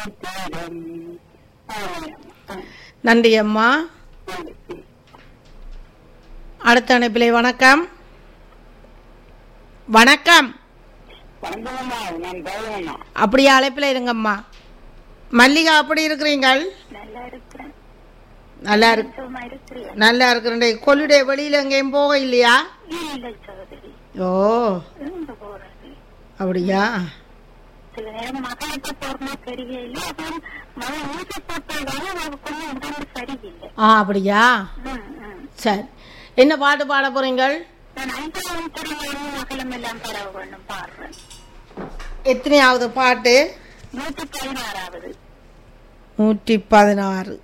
தீரம் ஆமாம். நன்றி அம்மா நன்றி. அடுத்த அனுப்பிலை வணக்கம் வணக்கம் வணக்கம்மா நான் பகவானா அப்படியே அழைப்பில் இருங்கம்மா மல்லிகா அப்படி இருக்கிறீங்கள் நல்லா இருக்கிறேன் நல்லா இருக்கு சும்மா இருக்கிறேன் நல்லா இருக்கிறேன் கொள்ளுடைய வெளியில எங்கேயும் போக இல்லையா இல்லை சகோதரி ஓ எங்க போறது அப்படியா சில நேரம் மகளுக்கு போறமா தெரியல அப்புறம் மகன் ஊசி போட்டதால அவளுக்கு கொஞ்சம் உடம்பு சரியில்லை ஆ அப்படியா ம், ம். சரி என்ன பாட்டு பாட போறீங்கள் நான் ஐந்தாவது திருமணம் மகளும் எல்லாம் பரவ வேண்டும் பாடுறேன் எத்தனையாவது பாட்டு நூத்தி பதினாறாவது நூற்றி பதினாறு